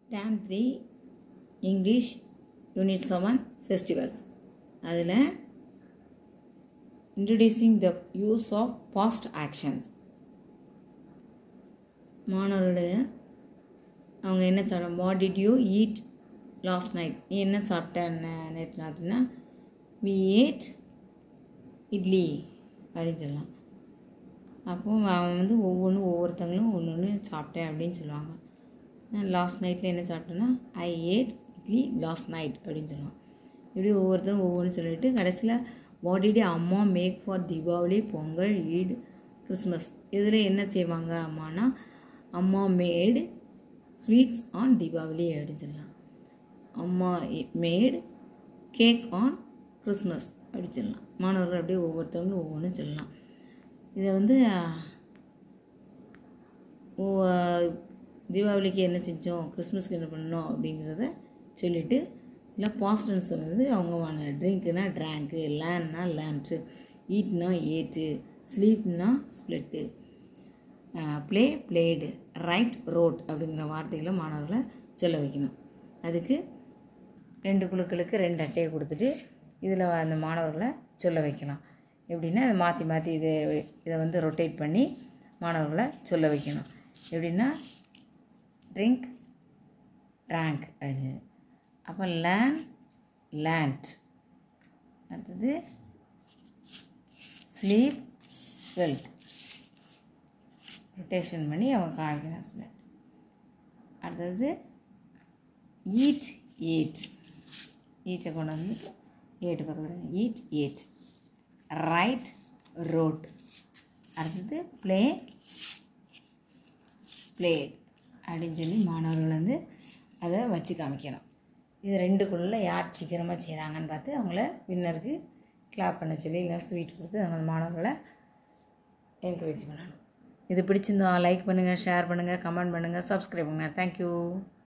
dam three English unit seven festivals அதில் introducing the use of past actions மாணவர்களே அவங்க என்ன சொல்கிறாங்க what did you eat last night நீ என்ன சாப்பிட்ட நேற்று ராத்திரினா வி ஏட் இட்லி அப்படின்னு சொல்லலாம் அப்போ அவன் வந்து ஒவ்வொன்றும் ஒவ்வொருத்தங்களும் ஒன்று ஒன்று சாப்பிட்டேன் அப்படின்னு சொல்லுவாங்க நான் லாஸ்ட் நைட்டில் என்ன சாப்பிட்டேன்னா I ate idli last night அப்படின்னு சொல்லுவான் இப்படி ஒவ்வொருத்தரும் ஒவ்வொன்று சொல்லிட்டு கடைசியில் வாடிடி அம்மா மேக் ஃபார் தீபாவளி பொங்கல் ஈடு கிறிஸ்மஸ் இதில் என்ன செய்வாங்க அம்மானா அம்மா மேடு ஸ்வீட்ஸ் ஆன் தீபாவளி அப்படின்னு சொல்லலாம் அம்மா மேட் கேக் ஆன் கிறிஸ்மஸ் அப்படி சொல்லலாம் மாணவர்கள் அப்படியே ஒவ்வொருத்தவங்களும் ஒவ்வொன்றும் சொல்லலாம் இதை வந்து தீபாவளிக்கு என்ன செஞ்சோம் கிறிஸ்மஸ்க்கு என்ன பண்ணோம் அப்படிங்கிறத சொல்லிவிட்டு இல்லை பாஸ்ட்னு சொன்னது அவங்க ட்ரிங்க்குனா ட்ராங்க்கு லேன்னா லேண்ட்ஸு ஈட்னா ஏட்டு ஸ்லீப்னா slept play played ride rode அப்படிங்கிற வார்த்தைகளை மாணவர்களை சொல்ல வைக்கணும் அதுக்கு ரெண்டு குழுக்களுக்கு ரெண்டு அட்டையை கொடுத்துட்டு இதில் அந்த மாணவர்களை சொல்ல வைக்கலாம் எப்படின்னா அதை மாற்றி மாற்றி இதை இதை வந்து ரொட்டேட் பண்ணி மாணவர்களை சொல்ல வைக்கணும் எப்படின்னா ட்ரிங்க் ட்ராங்க் அப்படின்னு அப்போ லேன் லேண்ட் அடுத்தது ஸ்லீப் ஸ்வெல்ட் ரொட்டேஷன் பண்ணி அவங்க காமிக்கணும் ஸ்மெல் அடுத்தது ஈட் ஏட் ஈட்டை கொண்டு வந்து ஏட்டு பக்கத்தில் ஈட் ஏட் ரைட் ரோட் அடுத்தது ப்ளே பிளேட் அப்படின்னு சொல்லி மாணவர்கள் வந்து அதை வச்சு காமிக்கணும் இது ரெண்டுக்குள்ளே யார் சீக்கிரமாக செய்கிறாங்கன்னு பார்த்து அவங்கள வின்னருக்கு கிளாப் பண்ண சொல்லி இல்லை ஸ்வீட் கொடுத்து அந்த மாணவர்களை என்கரேஜ் பண்ணணும் இது பிடிச்சிருந்தா லைக் பண்ணுங்கள் ஷேர் பண்ணுங்கள் கமெண்ட் பண்ணுங்கள் சப்ஸ்கிரைப் பண்ணுங்கள் தேங்க்யூ